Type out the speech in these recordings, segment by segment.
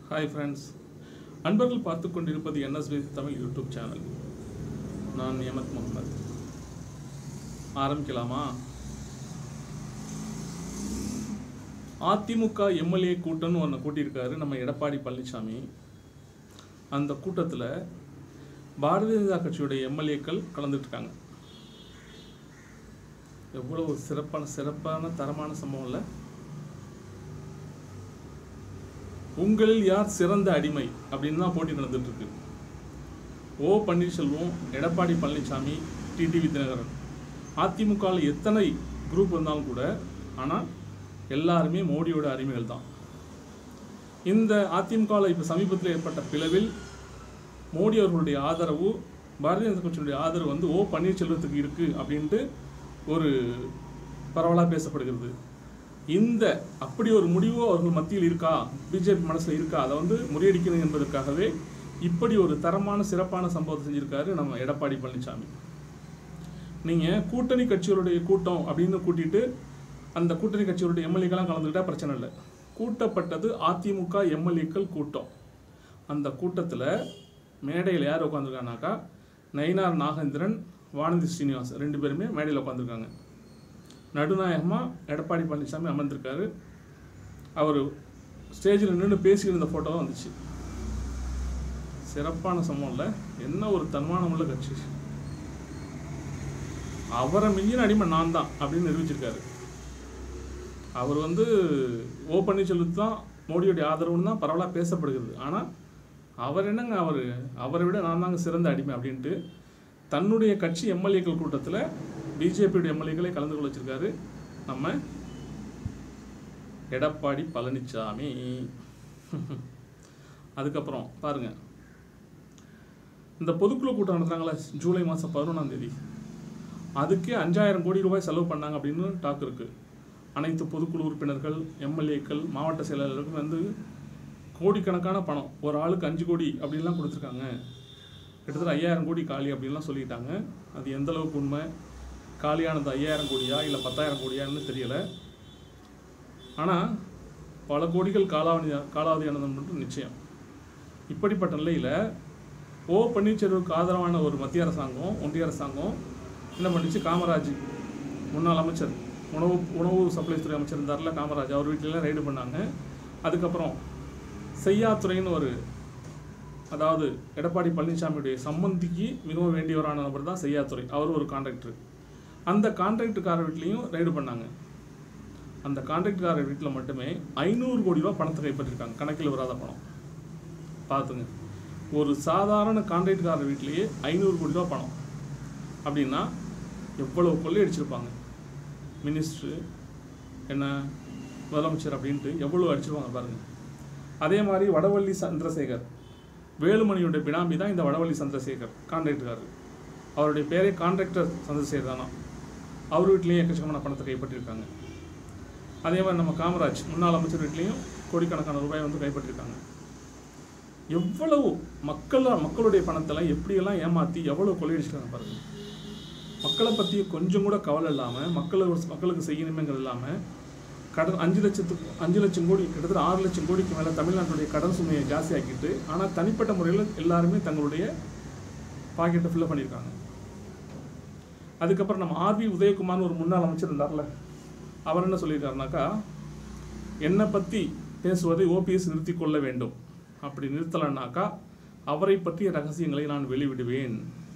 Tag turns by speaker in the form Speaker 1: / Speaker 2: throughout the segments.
Speaker 1: hi friends அன்பர்கள் பார்த்து கொண்டிருப்பது என்எஸ்பி தமிழ் யூடியூப் சேனல் நான் எமத் முகமது ஆரம்பிக்கலாமா அதிமுக எம்எல்ஏ கூட்டம்னு ஒன்று கூட்டியிருக்காரு நம்ம எடப்பாடி பழனிசாமி அந்த கூட்டத்தில் பாரதிய ஜனதா கட்சியுடைய எம்எல்ஏக்கள் கலந்துட்டு இருக்காங்க எவ்வளோ ஒரு சிறப்பான சிறப்பான தரமான சம்பவம் இல்லை உங்களில் யார் சிறந்த அடிமை அப்படின்னு தான் போட்டி நடந்துட்டு இருக்கு ஓ பன்னீர்செல்வம் எடப்பாடி பழனிசாமி டிடிவி தினகரன் அதிமுகவில் எத்தனை குரூப் இருந்தாலும் கூட ஆனால் எல்லாருமே மோடியோட அடிமைகள் தான் இந்த அதிமுகவில் இப்போ சமீபத்தில் ஏற்பட்ட பிளவில் மோடி அவர்களுடைய ஆதரவு பாரதிய ஜனதா கட்சியினுடைய ஆதரவு வந்து ஓ பன்னீர்செல்வத்துக்கு இருக்குது அப்படின்ட்டு ஒரு பரவலாக பேசப்படுகிறது இந்த அப்படி ஒரு முடிவு அவர்கள் மத்தியில் இருக்கா பிஜேபி மனசில் இருக்கா அதை வந்து முறியடிக்கணும் என்பதற்காகவே இப்படி ஒரு தரமான சிறப்பான சம்பவத்தை செஞ்சிருக்காரு நம்ம எடப்பாடி பழனிசாமி நீங்கள் கூட்டணி கட்சிகளுடைய கூட்டம் அப்படின்னு கூட்டிட்டு அந்த கூட்டணி கட்சிகளுடைய எம்எல்ஏக்கெல்லாம் கலந்துக்கிட்டா பிரச்சனை இல்லை கூட்டப்பட்டது அதிமுக எம்எல்ஏக்கள் கூட்டம் அந்த கூட்டத்தில் மேடையில் யார் உட்காந்துருக்கானாக்கா நயினார் நாகேந்திரன் வானதி ஸ்ரீனிவாஸ் ரெண்டு பேருமே மேடையில் உட்காந்துருக்காங்க நடுநாயகமாக எடப்பாடி பழனிசாமி அமர்ந்திருக்காரு அவர் ஸ்டேஜில் நின்று பேசிக்கிட்டு இருந்த ஃபோட்டோ தான் வந்துச்சு சிறப்பான சம்பவம் இல்லை என்ன ஒரு தன்மானம் உள்ள கட்சி அவரை மிஞ்சின அடிமை நான் தான் அப்படின்னு நிரூபிச்சிருக்காரு அவர் வந்து ஓ பன்னீர்செல்வத்து தான் மோடியுடைய ஆதரவுன்னு தான் பரவலாக பேசப்படுகிறது ஆனால் அவர் என்னங்க அவர் அவரை விட நான் தாங்க சிறந்த அடிமை அப்படின்ட்டு தன்னுடைய கட்சி எம்எல்ஏக்கள் கூட்டத்தில் பிஜேபியுடைய எம்எல்ஏக்களை கலந்து கொள்ள வச்சிருக்காரு நம்ம எடப்பாடி பழனிசாமி அதுக்கப்புறம் பாருங்க இந்த பொதுக்குழு கூட்டம் நடத்துறாங்களே ஜூலை மாதம் பதினொன்றாம் தேதி அதுக்கே அஞ்சாயிரம் கோடி ரூபாய் செலவு பண்ணாங்க அப்படின்னு டாக் இருக்கு அனைத்து பொதுக்குழு உறுப்பினர்கள் எம்எல்ஏக்கள் மாவட்ட செயலாளர்களுக்கும் வந்து கோடிக்கணக்கான பணம் ஒரு ஆளுக்கு அஞ்சு கோடி அப்படின்லாம் கொடுத்துருக்காங்க கிட்டத்தட்ட ஐயாயிரம் கோடி காலி அப்படின்லாம் சொல்லிட்டாங்க அது எந்த அளவுக்கு உண்மை காலியானது ஐயாயிரம் கோடியா இல்லை பத்தாயிரம் கோடியான்னு தெரியல ஆனால் பல கோடிகள் காலாவதி காலாவதியானது மட்டும் நிச்சயம் இப்படிப்பட்ட நிலையில் ஓ பன்னீர்செல்வருக்கு ஆதரவான ஒரு மத்திய அரசாங்கம் ஒன்றிய அரசாங்கம் என்ன பண்ணுச்சு காமராஜ் முன்னாள் அமைச்சர் உணவு உணவு சப்ளைஸ் துறை அமைச்சர் இருந்தார்ல காமராஜ் அவர் வீட்டிலலாம் ரைடு பண்ணாங்க அதுக்கப்புறம் செய்யாத்துறைன்னு ஒரு அதாவது எடப்பாடி பழனிசாமியுடைய சம்பந்திக்கு மிகவும் வேண்டியவரான நபர் தான் செய்யாத்துறை அவர் ஒரு கான்ட்ராக்டர் அந்த கான்ட்ராக்டுக்காரர் வீட்லேயும் ரைடு பண்ணாங்க அந்த கான்ட்ராக்டுக்காரர் வீட்டில் மட்டுமே ஐநூறு கோடி ரூபா பணத்தை கைப்பற்றிருக்காங்க கணக்கில் வராத பணம் பார்த்துங்க ஒரு சாதாரண கான்ட்ராக்டுக்காரர் வீட்லேயே ஐநூறு கோடி ரூபா பணம் அப்படின்னா எவ்வளவு கொள்ளையடிச்சிருப்பாங்க மினிஸ்ட்ரு என்ன முதலமைச்சர் அப்படின்ட்டு எவ்வளோ அடிச்சிருப்பாங்க பாருங்கள் அதே மாதிரி வடவள்ளி சந்திரசேகர் வேலுமணியுடைய பினாமி தான் இந்த வடவள்ளி சந்திரசேகர் கான்ட்ராக்டர்காரர் அவருடைய பேரே கான்ட்ராக்டர் சந்திரசேகர் தானா அவர் வீட்லேயும் எக்கச்சக்கமான பணத்தை கைப்பற்றிருக்காங்க அதே மாதிரி நம்ம காமராஜ் முன்னாள் அமைச்சர் வீட்லேயும் கோடிக்கணக்கான ரூபாய் வந்து கைப்பற்றிருக்காங்க எவ்வளவு மக்கள் மக்களுடைய பணத்தெல்லாம் எப்படியெல்லாம் ஏமாற்றி எவ்வளோ கொள்ளையடிச்சிருக்காங்க பாருங்க மக்களை பற்றி கொஞ்சம் கூட கவலை இல்லாமல் மக்களை மக்களுக்கு செய்யணுமேங்கிறது இல்லாமல் கடன் அஞ்சு லட்சத்துக்கு அஞ்சு லட்சம் கோடி கிட்டத்தட்ட ஆறு லட்சம் கோடிக்கு மேலே தமிழ்நாட்டுடைய கடன் சுமையை ஜாஸ்தியாக்கிட்டு ஆனால் தனிப்பட்ட முறையில் எல்லாருமே தங்களுடைய பாக்கெட்டை ஃபில்லப் பண்ணியிருக்காங்க அதுக்கப்புறம் நம்ம ஆர்பி உதயகுமார்னு ஒரு முன்னாள் அமைச்சர் இருந்தார்ல அவர் என்ன சொல்லியிருக்காருனாக்கா என்னை பற்றி பேசுவதை ஓபிஎஸ் நிறுத்தி கொள்ள வேண்டும் அப்படி நிறுத்தலைன்னாக்கா அவரை பற்றிய ரகசியங்களை நான் வெளிவிடுவேன்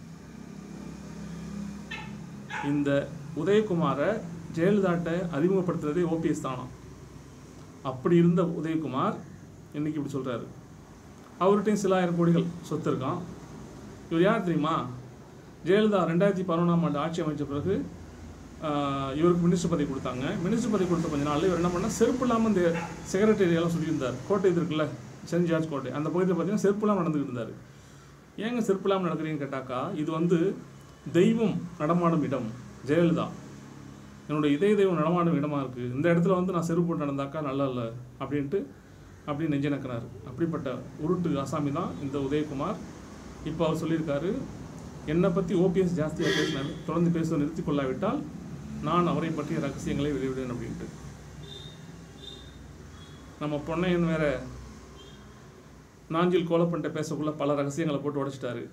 Speaker 1: இந்த உதயகுமாரை ஜெயலலிதாட்ட அறிமுகப்படுத்துறதே ஓபிஎஸ் தானாம் அப்படி இருந்த உதயகுமார் இன்னைக்கு இப்படி சொல்கிறாரு அவர்கிட்டையும் சில ஆயிரம் கோடிகள் சொத்து இருக்கான் இவர் யார் தெரியுமா ஜெயலலிதா ரெண்டாயிரத்தி பதினொன்றாம் ஆண்டு ஆட்சி அமைச்ச பிறகு ஆஹ், இவருக்கு மினிஸ்டர் பதவி கொடுத்தாங்க மினிஸ்டர் பதவி கொடுத்த கொஞ்ச நாள்ல இவர் என்ன பண்ணால் செருப்பு இல்லாமல் இந்த செக்ரட்டரியெல்லாம் சொல்லியிருந்தார் கோட்டை இது இருக்குல்ல சென்ட் ஜார்ஜ் கோட்டை அந்த பகுதியில் பார்த்தீங்கன்னா செருப்பு இல்லாமல் நடந்துக்கிட்டு இருந்தார் ஏங்க செருப்பு இல்லாமல் நடக்கிறீங்கன்னு கேட்டாக்கா இது வந்து தெய்வம் நடமாடும் இடம் ஜெயலலிதா என்னோட இதய தெய்வம் நடமாடும் இடமா இருக்குது இந்த இடத்துல வந்து நான் செருப்பு போட்டு நடந்தாக்கா நல்லா இல்லை அப்படின்ட்டு அப்படி நெஞ்ச நக்கினார் அப்படிப்பட்ட உருட்டு ஆசாமி தான் இந்த உதயகுமார் இப்போ அவர் சொல்லியிருக்காரு என்னை பற்றி ஓபிஎஸ் ஜாஸ்தியாக பேசினார் தொடர்ந்து பேசுவதை நிறுத்திக் கொள்ளாவிட்டால் நான் அவரை பற்றிய ரகசியங்களை வெளியிடுவேன் அப்படின்ட்டு நம்ம பொன்னையன் வேற நாஞ்சில் கோலப்பண்ட பேசக்குள்ள பல ரகசியங்களை போட்டு உடைச்சிட்டாரு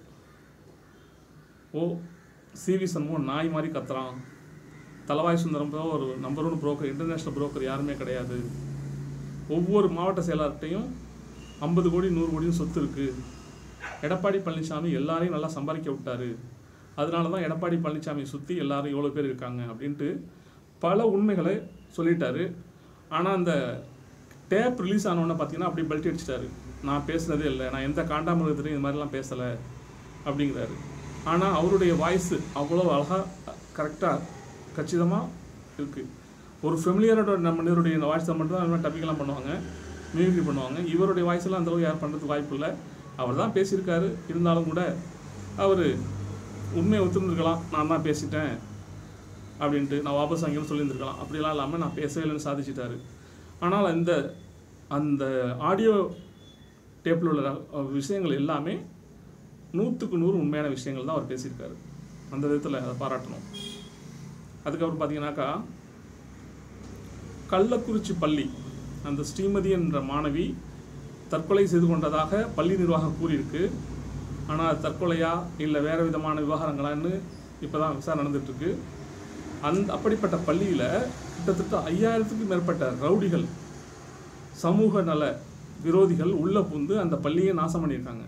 Speaker 1: ஓ சிவி சண்முகம் நாய் மாதிரி கத்துறான் தலவாய் சுந்தரம் போல ஒரு number one broker international broker யாருமே கிடையாது ஒவ்வொரு மாவட்ட செயலாளர்கிட்டையும் ஐம்பது கோடி நூறு கோடியும் சொத்து இருக்குது எடப்பாடி பழனிசாமி எல்லாரையும் நல்லா சம்பாதிக்க விட்டாரு அதனால தான் எடப்பாடி பழனிசாமி சுற்றி எல்லாரும் இவ்வளோ பேர் இருக்காங்க அப்படின்ட்டு பல உண்மைகளை சொல்லிட்டாரு ஆனால் அந்த டேப் ரிலீஸ் ஆனவுடனே பார்த்தீங்கன்னா அப்படி பெல்ட் அடிச்சிட்டாரு நான் பேசுனதே இல்லை நான் எந்த காண்டாமிருகத்திலையும் இது மாதிரிலாம் பேசலை அப்படிங்கிறாரு ஆனால் அவருடைய வாய்ஸ் அவ்வளோ அழகாக கரெக்டாக கச்சிதமாக இருக்குது ஒரு ஃபெமிலியரோட நம்ம மனிதருடைய வாய்ஸை மட்டும் தான் டப்பிங்லாம் பண்ணுவாங்க மிமிக்ரி பண்ணுவாங்க இவருடைய வாய்ஸ்லாம் அந்தளவு யார் பண்ணுறதுக்கு வாய்ப்பு இல்லை அவர் தான் பேசியிருக்காரு இருந்தாலும் கூட அவர் உண்மையை ஒத்துருந்துருக்கலாம் நான் தான் பேசிட்டேன் அப்படின்ட்டு நான் வாபஸ் வாங்கியும் சொல்லியிருந்திருக்கலாம் அப்படிலாம் இல்லாமல் நான் பேசவே இல்லைன்னு சாதிச்சிட்டாரு ஆனால் இந்த அந்த ஆடியோ டேப்பில் உள்ள ர- விஷயங்கள் எல்லாமே நூற்றுக்கு நூறு உண்மையான விஷயங்கள் தான் அவர் பேசியிருக்காரு அந்த விதத்தில் அதை பாராட்டணும் அதுக்கப்புறம் பார்த்தீங்கன்னாக்கா கள்ளக்குறிச்சி பள்ளி அந்த ஸ்ரீமதி என்ற மாணவி தற்கொலை செய்து கொண்டதாக பள்ளி நிர்வாகம் கூறியிருக்கு ஆனால் அது தற்கொலையா இல்லை வேறு விதமான விவகாரங்களான்னு இப்போ தான் விசாரணை நடந்துட்டுருக்கு அந்த அப்படிப்பட்ட பள்ளியில் கிட்டத்தட்ட ஐயாயிரத்துக்கும் மேற்பட்ட ரவுடிகள் சமூக நல விரோதிகள் உள்ளே புந்து அந்த பள்ளியை நாசம் பண்ணியிருக்காங்க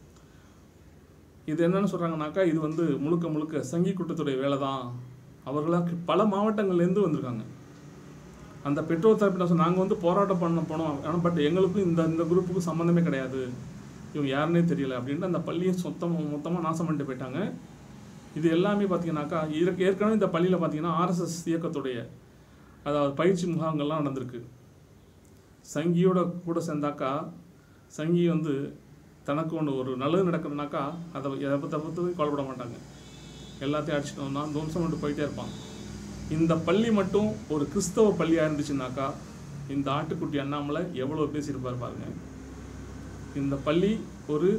Speaker 1: இது என்னன்னு சொல்கிறாங்கனாக்கா இது வந்து முழுக்க முழுக்க சங்கி கூட்டத்துடைய வேலை தான் அவர்களாக பல மாவட்டங்கள்லேருந்து வந்திருக்காங்க அந்த பெற்றோர் தரப்பு என்ன நாங்கள் வந்து போராட்டம் பண்ண போனோம் ஆனால் பட் எங்களுக்கும் இந்த இந்த குரூப்புக்கும் சம்மந்தமே கிடையாது இவங்க யாருன்னே தெரியல அப்படின்ட்டு அந்த பள்ளியை சொத்தமாக மொத்தமாக நாசம் பண்ணிட்டு போயிட்டாங்க இது எல்லாமே பார்த்தீங்கன்னாக்கா இதற்கு ஏற்கனவே இந்த பள்ளியில் பார்த்தீங்கன்னா ஆர்எஸ்எஸ் இயக்கத்துடைய அதாவது பயிற்சி முகாம்கள்லாம் நடந்திருக்கு சங்கியோட கூட சேர்ந்தாக்கா சங்கி வந்து தனக்கு ஒன்று ஒரு நல்லது நடக்குதுனாக்கா அதை எதை பற்றி பற்றி கவலைப்பட மாட்டாங்க எல்லாத்தையும் அடிச்சுட்டு வந்தான் துவம்சம் பண்ணிட்டு போயிட்டே இருப்பான் இந்த பள்ளி மட்டும் ஒரு கிறிஸ்தவ பள்ளியாக இருந்துச்சுனாக்கா இந்த ஆட்டுக்குட்டி அண்ணாமலை எவ்வளோ பேசியிருப்பார் பாருங்க இந்த பள்ளி ஒரு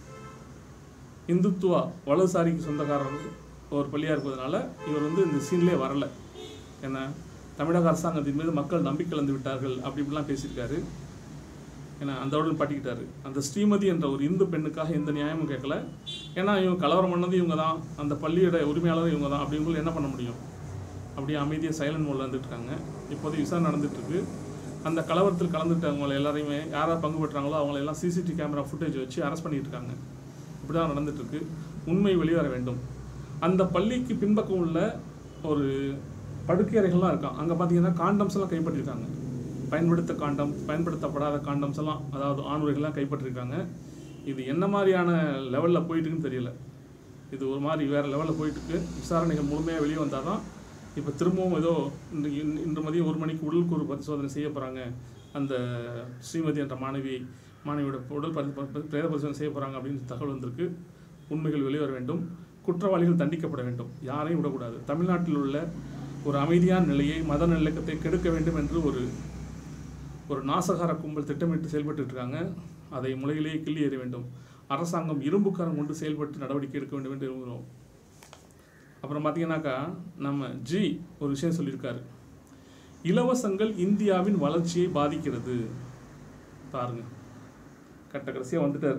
Speaker 1: இந்துத்துவா வலதுசாரிக்கு சொந்தக்காரர் ஒரு பள்ளியாக இருப்பதனால இவர் வந்து இந்த சீன்லேயே வரல என்ன தமிழக அரசாங்கத்தின் மீது மக்கள் நம்பிக்கை இழந்து விட்டார்கள் அப்படி இப்படிலாம் பேசியிருக்காரு ஏன்னா அந்தவுடன் பாட்டிக்கிட்டாரு அந்த ஸ்ரீமதி என்ற ஒரு இந்து பெண்ணுக்காக எந்த நியாயமும் கேட்கல ஏன்னா இவங்க கலவரம் பண்ணது இவங்க தான் அந்த பள்ளியோட உரிமையாளர் இவங்க தான் அப்படிங்கும்போது என்ன பண்ண முடியும் அப்படியே அமைதியாக சைலண்ட் மோடில் இருந்துட்டு இருக்காங்க இப்போதைக்கு விசாரணை நடந்துட்டு இருக்கு அந்த கலவரத்தில் கலந்துட்டவங்க எல்லாரையுமே யாராக பங்கு பெற்றாங்களோ அவங்கள எல்லாம் சிசிடிவி கேமரா ஃபுட்டேஜ் வச்சு அரெஸ்ட் பண்ணிட்டு இருக்காங்க இப்படி தான் நடந்துட்டு இருக்கு உண்மை வெளிவர வேண்டும் அந்த பள்ளிக்கு பின்பக்கம் உள்ள ஒரு படுக்கை அறைகள்லாம் இருக்கான் அங்கே பார்த்தீங்கன்னா காண்டம்ஸ் எல்லாம் கைப்பற்றிருக்காங்க பயன்படுத்த காண்டம் பயன்படுத்தப்படாத காண்டம்ஸ் எல்லாம் அதாவது ஆணுரைகள்லாம் கைப்பற்றிருக்காங்க இது என்ன மாதிரியான லெவலில் போயிட்டுக்குன்னு தெரியல இது ஒரு மாதிரி வேறு லெவலில் போயிட்டுருக்கு விசாரணைகள் முழுமையாக வெளியே வந்தால் தான் இப்போ திரும்பவும் ஏதோ இன்று இன்று- இன்று மதியம் ஒரு மணிக்கு உடல்கூறு பரிசோதனை செய்ய போகிறாங்க அந்த ஸ்ரீமதி என்ற மாணவி மாணவியோட உடல் பரி பரி- பிரேத பரிசோதனை செய்ய போகிறாங்க அப்படின்னு தகவல் வந்திருக்கு உண்மைகள் வெளிவர வேண்டும் குற்றவாளிகள் தண்டிக்கப்பட வேண்டும் யாரையும் விடக்கூடாது தமிழ்நாட்டில் உள்ள ஒரு அமைதியான நிலையை மத நல்லிணக்கத்தை கெடுக்க வேண்டும் என்று ஒரு ஒரு நாசகார கும்பல் திட்டமிட்டு செயல்பட்டு இருக்காங்க அதை முளையிலேயே கிள்ளி எறிய வேண்டும் அரசாங்கம் இரும்புக்காரம் கொண்டு செயல்பட்டு நடவடிக்கை எடுக்க வேண்டும் என்று விரும்புகிறோம் அப்புறம் பார்த்தீங்கன்னாக்கா நம்ம ஜி ஒரு விஷயம் சொல்லியிருக்காரு இலவசங்கள் இந்தியாவின் வளர்ச்சியை பாதிக்கிறது பாருங்க கட்ட கடைசியாக வந்துட்டார்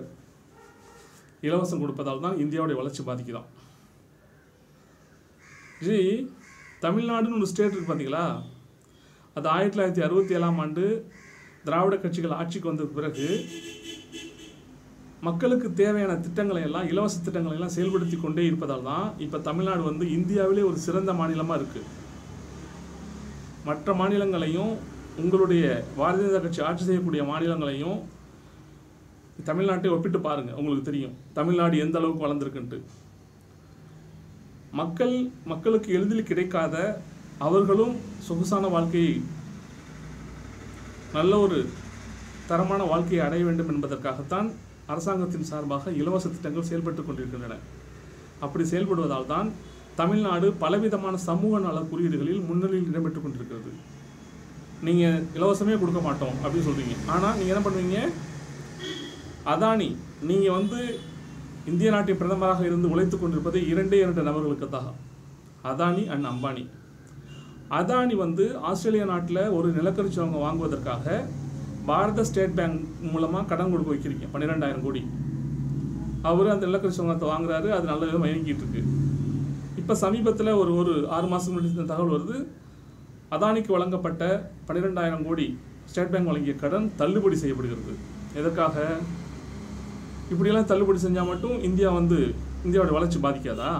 Speaker 1: இலவசம் கொடுப்பதால் தான் இந்தியாவுடைய வளர்ச்சி பாதிக்குதாம் ஜி தமிழ்நாடுன்னு ஒரு ஸ்டேட் இருக்கு பார்த்தீங்களா அது ஆயிரத்தி தொள்ளாயிரத்தி அறுபத்தி ஏழாம் ஆண்டு திராவிட கட்சிகள் ஆட்சிக்கு வந்த பிறகு மக்களுக்கு தேவையான திட்டங்களை எல்லாம் இலவச திட்டங்களை எல்லாம் செயல்படுத்தி கொண்டே இருப்பதால் தான் இப்போ தமிழ்நாடு வந்து இந்தியாவிலே ஒரு சிறந்த மாநிலமாக இருக்கு மற்ற மாநிலங்களையும் உங்களுடைய பாரதிய ஜனதா கட்சி ஆட்சி செய்யக்கூடிய மாநிலங்களையும் தமிழ்நாட்டை ஒப்பிட்டு பாருங்க உங்களுக்கு தெரியும் தமிழ்நாடு எந்த அளவுக்கு வளர்ந்துருக்குன்ட்டு மக்கள் மக்களுக்கு எளிதில் கிடைக்காத அவர்களும் சொகுசான வாழ்க்கையை நல்ல ஒரு தரமான வாழ்க்கையை அடைய வேண்டும் என்பதற்காகத்தான் அரசாங்கத்தின் சார்பாக இலவச திட்டங்கள் செயல்பட்டு கொண்டிருக்கின்றன அப்படி செயல்படுவதால் தான் தமிழ்நாடு பலவிதமான சமூக நல குறியீடுகளில் முன்னிலையில் இடம்பெற்று கொண்டிருக்கிறது நீங்கள் இலவசமே கொடுக்க மாட்டோம் அப்படின்னு சொல்கிறீங்க ஆனால் நீங்கள் என்ன பண்ணுவீங்க அதானி நீங்கள் வந்து இந்திய நாட்டின் பிரதமராக இருந்து உழைத்து கொண்டிருப்பது இரண்டே இரண்டு நபர்களுக்கு தான் அதானி அண்ட் அம்பானி அதானி வந்து ஆஸ்திரேலியா நாட்டில் ஒரு நிலக்கரி சுரங்கம் வாங்குவதற்காக பாரத ஸ்டேட் பேங்க் மூலமாக கடன் கொடுக்க வைக்கிறீங்க பன்னிரெண்டாயிரம் கோடி அவர் அந்த நிலக்கரி சுங்கத்தை வாங்குறாரு அது நல்ல விதமாக இயங்கிட்டு இருக்கு இப்போ சமீபத்தில் ஒரு ஒரு ஆறு மாதம் முன்னாடி இந்த தகவல் வருது அதானிக்கு வழங்கப்பட்ட பன்னிரெண்டாயிரம் கோடி ஸ்டேட் பேங்க் வழங்கிய கடன் தள்ளுபடி செய்யப்படுகிறது எதற்காக இப்படியெல்லாம் தள்ளுபடி செஞ்சால் மட்டும் இந்தியா வந்து இந்தியாவோட வளர்ச்சி பாதிக்காதா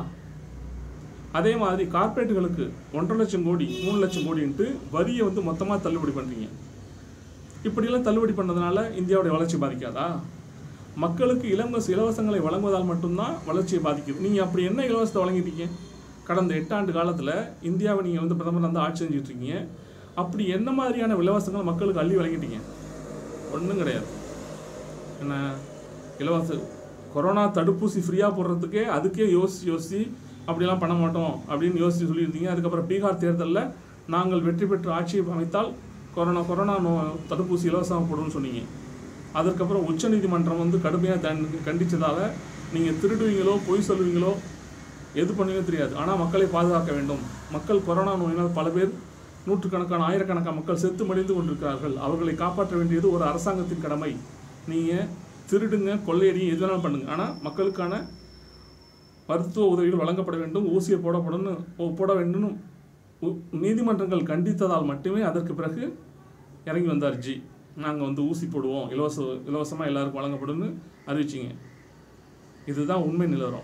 Speaker 1: அதே மாதிரி கார்ப்பரேட்டுகளுக்கு ஒன்றரை லட்சம் கோடி மூணு லட்சம் கோடின்ட்டு வரியை வந்து மொத்தமாக தள்ளுபடி பண்ணுறீங்க இப்படியெல்லாம் தள்ளுபடி பண்ணதுனால இந்தியாவுடைய வளர்ச்சி பாதிக்காதா மக்களுக்கு இலவச இலவசங்களை வழங்குவதால் மட்டும்தான் வளர்ச்சியை பாதிக்குது நீங்கள் அப்படி என்ன இலவசத்தை வழங்கிட்டீங்க கடந்த எட்டாண்டு காலத்தில் இந்தியாவை நீங்கள் வந்து பிரதமர் வந்து ஆட்சி செஞ்சுட்டு இருக்கீங்க அப்படி என்ன மாதிரியான இலவசங்கள் மக்களுக்கு அள்ளி வழங்கிட்டீங்க ஒன்றும் கிடையாது என்ன இலவச கொரோனா தடுப்பூசி ஃப்ரீயாக போடுறதுக்கே அதுக்கே யோசிச்சு யோசிச்சு அப்படிலாம் பண்ண மாட்டோம் அப்படின்னு யோசிச்சு சொல்லியிருந்தீங்க அதுக்கப்புறம் பீகார் தேர்தலில் நாங்கள் வெற்றி பெற்று ஆட்சி அமைத்தால் கொரோனா கொரோனா நோ தடுப்பூசி இலவசமாக போடும்னு சொன்னீங்க அதற்கப்புறம் உச்சநீதிமன்றம் வந்து கடுமையாக தன் கண்டித்ததால் நீங்கள் திருடுவீங்களோ பொய் சொல்லுவீங்களோ எது பண்ணுவீங்களோ தெரியாது ஆனால் மக்களை பாதுகாக்க வேண்டும் மக்கள் கொரோனா நோயினால் பல பேர் நூற்றுக்கணக்கான ஆயிரக்கணக்கான மக்கள் செத்து மடிந்து கொண்டிருக்கிறார்கள் அவர்களை காப்பாற்ற வேண்டியது ஒரு அரசாங்கத்தின் கடமை நீங்கள் திருடுங்க கொள்ளையடிங்க எது வேணாலும் பண்ணுங்க ஆனால் மக்களுக்கான மருத்துவ உதவிகள் வழங்கப்பட வேண்டும் ஊசியை போடப்படணும் ஓ- போட வேண்டும் உ- நீதிமன்றங்கள் கண்டித்ததால் மட்டுமே அதற்கு பிறகு இறங்கி வந்தார் ஜி நாங்கள் வந்து ஊசி போடுவோம் இலவச இலவசமாக எல்லாருக்கும் வழங்கப்படும்னு அறிவிச்சிங்க இதுதான் உண்மை நிலவரம்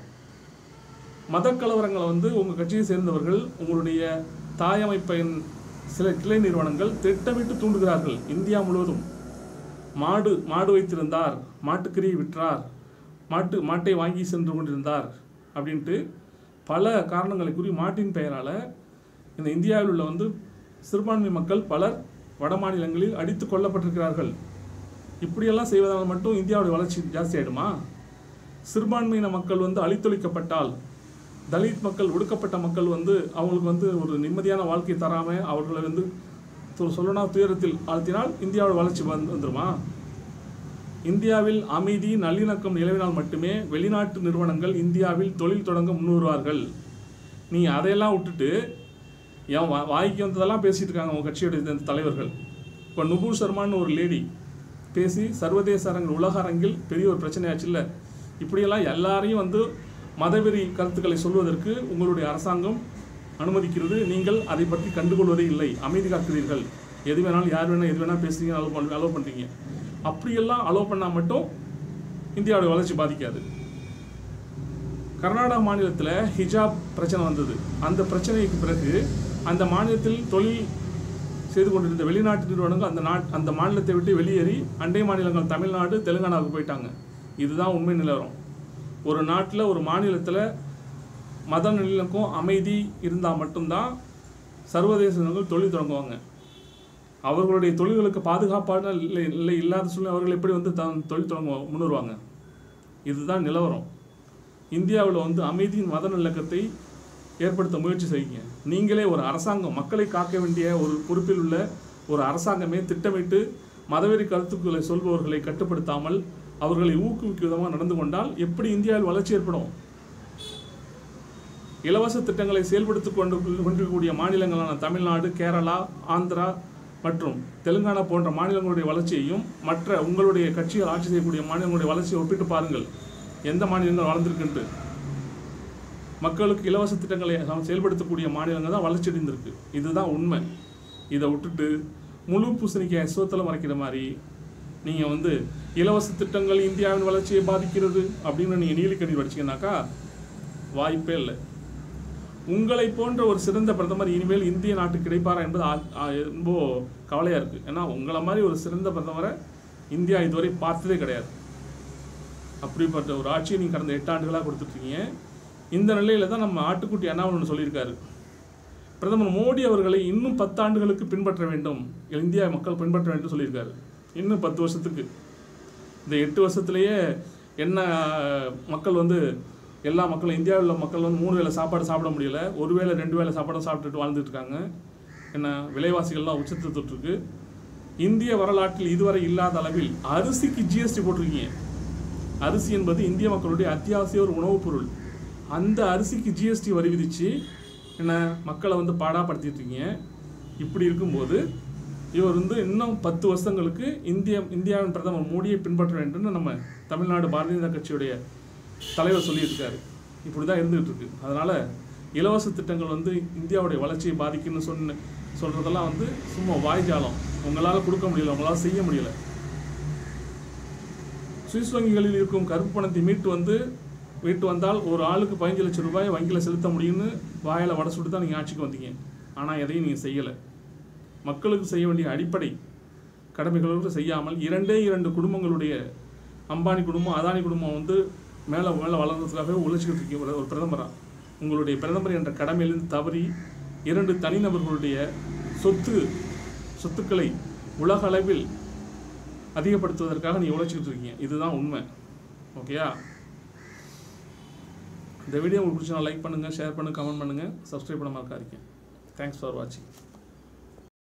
Speaker 1: மத கலவரங்களை வந்து உங்கள் கட்சியை சேர்ந்தவர்கள் உங்களுடைய தாயமைப்பின் சில கிளை நிறுவனங்கள் திட்டமிட்டு தூண்டுகிறார்கள் இந்தியா முழுவதும் மாடு மாடு வைத்திருந்தார் மாட்டுக்கறியை விற்றார் மாட்டு மாட்டை வாங்கி சென்று கொண்டிருந்தார் அப்படின்ட்டு பல காரணங்களை கூறி மாட்டின் பெயரால் இந்த இந்தியாவில் உள்ள வந்து சிறுபான்மை மக்கள் பலர் வட மாநிலங்களில் அடித்து கொல்லப்பட்டிருக்கிறார்கள் இப்படியெல்லாம் செய்வதால் மட்டும் இந்தியாவுடைய வளர்ச்சி ஜாஸ்தி ஆயிடுமா சிறுபான்மையின மக்கள் வந்து அழித்தொழிக்கப்பட்டால் தலித் மக்கள் ஒடுக்கப்பட்ட மக்கள் வந்து அவங்களுக்கு வந்து ஒரு நிம்மதியான வாழ்க்கை தராமல் அவர்களை வந்து து- சொல்லனா துயரத்தில் ஆழ்த்தினால் இந்தியாவோட வளர்ச்சி வந்து வந்துருமா இந்தியாவில் அமைதி நல்லிணக்கம் நிலவினால் மட்டுமே வெளிநாட்டு நிறுவனங்கள் இந்தியாவில் தொழில் தொடங்க முன்வருவார்கள் நீ அதையெல்லாம் விட்டுட்டு என் வா வாய்க்கு வந்ததெல்லாம் பேசிட்டு இருக்காங்க உங்கள் கட்சியோட இந்த தலைவர்கள் இப்போ நுபுர் சர்மான்னு ஒரு லேடி பேசி சர்வதேச அரங்கில் உலக அரங்கில் பெரிய ஒரு பிரச்சனையாச்சு இல்லை இப்படியெல்லாம் எல்லாரையும் வந்து மதவெறி கருத்துக்களை சொல்வதற்கு உங்களுடைய அரசாங்கம் அனுமதிக்கிறது நீங்கள் அதை பற்றி கண்டுகொள்வதே இல்லை அமைதி காக்கிறீர்கள் எது வேணாலும் யார் வேணால் எது வேணால் பேசுறீங்க அலோவ் பண்ண அலோவ் பண்ணுறீங்க அப்படியெல்லாம் அலோவ் பண்ணால் மட்டும் இந்தியாவோட வளர்ச்சி பாதிக்காது கர்நாடகா மாநிலத்தில் ஹிஜாப் பிரச்சனை வந்தது அந்த பிரச்சனைக்கு பிறகு அந்த மாநிலத்தில் தொழில் செய்து கொண்டிருந்த வெளிநாட்டு நிறுவனங்கள் அந்த நாட் அந்த மாநிலத்தை விட்டு வெளியேறி அண்டை மாநிலங்கள் தமிழ்நாடு தெலுங்கானாவுக்கு போயிட்டாங்க இதுதான் உண்மை நிலவரம் ஒரு நாட்டில் ஒரு மாநிலத்தில் மத நல்லிணக்கம் அமைதி இருந்தால் மட்டும்தான் சர்வதேச நிறுவனங்கள் தொழில் தொடங்குவாங்க அவர்களுடைய தொழில்களுக்கு பாதுகாப்பான இல்லை இல்லை இல்லாத சூழ்நிலை அவர்கள் எப்படி வந்து தான் தொழில் தொடங்க முன்வருவாங்க இதுதான் நிலவரம் இந்தியாவில் வந்து அமைதியின் மத நல்லிணக்கத்தை ஏற்படுத்த முயற்சி செய்யுங்க நீங்களே ஒரு அரசாங்கம் மக்களை காக்க வேண்டிய ஒரு பொறுப்பில் உள்ள ஒரு அரசாங்கமே திட்டமிட்டு மதவெறி கருத்துக்களை சொல்பவர்களை கட்டுப்படுத்தாமல் அவர்களை ஊக்குவிக்கும் விதமாக நடந்து கொண்டால் எப்படி இந்தியாவில் வளர்ச்சி ஏற்படும் இலவச திட்டங்களை செயல்படுத்திக் கொண்டு கொண்டிருக்கக்கூடிய மாநிலங்களான தமிழ்நாடு கேரளா ஆந்திரா மற்றும் தெலுங்கானா போன்ற மாநிலங்களுடைய வளர்ச்சியையும் மற்ற உங்களுடைய கட்சிகள் ஆட்சி செய்யக்கூடிய மாநிலங்களுடைய வளர்ச்சியை ஒப்பிட்டு பாருங்கள் எந்த மாநிலங்கள் வளர்ந்துருக்குன்ட்டு மக்களுக்கு இலவச திட்டங்களை நாம் செயல்படுத்தக்கூடிய மாநிலங்கள் தான் வளர்ச்சி அடைந்திருக்கு இதுதான் உண்மை இதை விட்டுட்டு முழு பூசணிக்காய் சோத்தில் மறைக்கிற மாதிரி நீங்கள் வந்து இலவச திட்டங்கள் இந்தியாவின் வளர்ச்சியை பாதிக்கிறது அப்படின்னு நீங்கள் நீலிக்கணி படிச்சீங்கன்னாக்கா வாய்ப்பே இல்லை உங்களை போன்ற ஒரு சிறந்த பிரதமர் இனிமேல் இந்திய நாட்டுக்கு கிடைப்பாரா என்பது ஆ- ஆ- ரொம்ப கவலையாக இருக்குது ஏன்னா உங்களை மாதிரி ஒரு சிறந்த பிரதமரை இந்தியா இதுவரை பார்த்ததே கிடையாது அப்படிப்பட்ட ஒரு ஆட்சியை நீங்கள் கடந்த எட்டு ஆண்டுகளாக கொடுத்துட்ருக்கீங்க இந்த நிலையில தான் நம்ம ஆட்டுக்குட்டி அண்ணாமலை ஒன்று சொல்லியிருக்காரு பிரதமர் மோடி அவர்களை இன்னும் பத்து ஆண்டுகளுக்கு பின்பற்ற வேண்டும் இந்தியா மக்கள் பின்பற்ற வேண்டும் சொல்லியிருக்காரு இன்னும் பத்து வருஷத்துக்கு இந்த எட்டு வருஷத்துலேயே என்ன மக்கள் வந்து எல்லா மக்களும் இந்தியாவில் உள்ள மக்கள் வந்து மூணு வேளை சாப்பாடு சாப்பிட முடியல ஒரு வேளை ரெண்டு வேளை சாப்பாடும் சாப்பிட்டுட்டு வாழ்ந்துட்டு இருக்காங்க என்ன விலைவாசிகள்லாம் உச்சத்தை தொட்டிருக்கு இந்திய வரலாற்றில் இதுவரை இல்லாத அளவில் அரிசிக்கு ஜிஎஸ்டி போட்டிருக்கீங்க அரிசி என்பது இந்திய மக்களுடைய அத்தியாவசிய ஒரு உணவுப் பொருள் அந்த அரிசிக்கு ஜிஎஸ்டி வரி விதிச்சு என்ன மக்களை வந்து பாடாப்படுத்திட்டு இருக்கீங்க இப்படி இருக்கும்போது இவர் வந்து இன்னும் பத்து வருஷங்களுக்கு இந்திய இந்தியாவின் பிரதமர் மோடியை பின்பற்ற வேண்டும்னு நம்ம தமிழ்நாடு பாரதிய ஜனதா கட்சியுடைய தலைவர் சொல்லியிருக்காரு இப்படி தான் இருந்துகிட்டு இருக்கு அதனால் இலவச திட்டங்கள் வந்து இந்தியாவுடைய வளர்ச்சியை பாதிக்குன்னு சொன்ன சொல்கிறதெல்லாம் வந்து சும்மா வாய்ஜாலம் உங்களால் கொடுக்க முடியல உங்களால் செய்ய முடியல சுவிஸ் வங்கிகளில் இருக்கும் கருப்பு பணத்தை மீட்டு வந்து மீட்டு வந்தால் ஒரு ஆளுக்கு பதினஞ்சு லட்சம் ரூபாய் வங்கியில் செலுத்த முடியும்னு வாயில் வடை சுட்டு தான் நீங்கள் ஆட்சிக்கு வந்தீங்க ஆனால் எதையும் நீங்கள் செய்யலை மக்களுக்கு செய்ய வேண்டிய அடிப்படை கடமைகளோடு செய்யாமல் இரண்டே இரண்டு குடும்பங்களுடைய அம்பானி குடும்பம் அதானி குடும்பம் வந்து மேலே மேலே வளர்றதுக்காகவே உழைச்சிக்கிட்டு இருக்கீங்க ஒரு- ஒரு பிரதமராக உங்களுடைய பிரதமர் என்ற கடமையிலிருந்து தவறி இரண்டு தனிநபர்களுடைய சொத்து சொத்துக்களை உலக அளவில் அதிகப்படுத்துவதற்காக நீ உழைச்சிக்கிட்டு இருக்கீங்க இதுதான் உண்மை ஓகேயா இந்த வீடியோ உங்களுக்கு பிடிச்சா லைக் பண்ணுங்கள் ஷேர் பண்ணுங்கள் கமெண்ட் பண்ணுங்கள் சப்ஸ்கிரைப் பண்ண மறக்காதீங்க தேங்க்ஸ் ஃபார் வாட்சிங்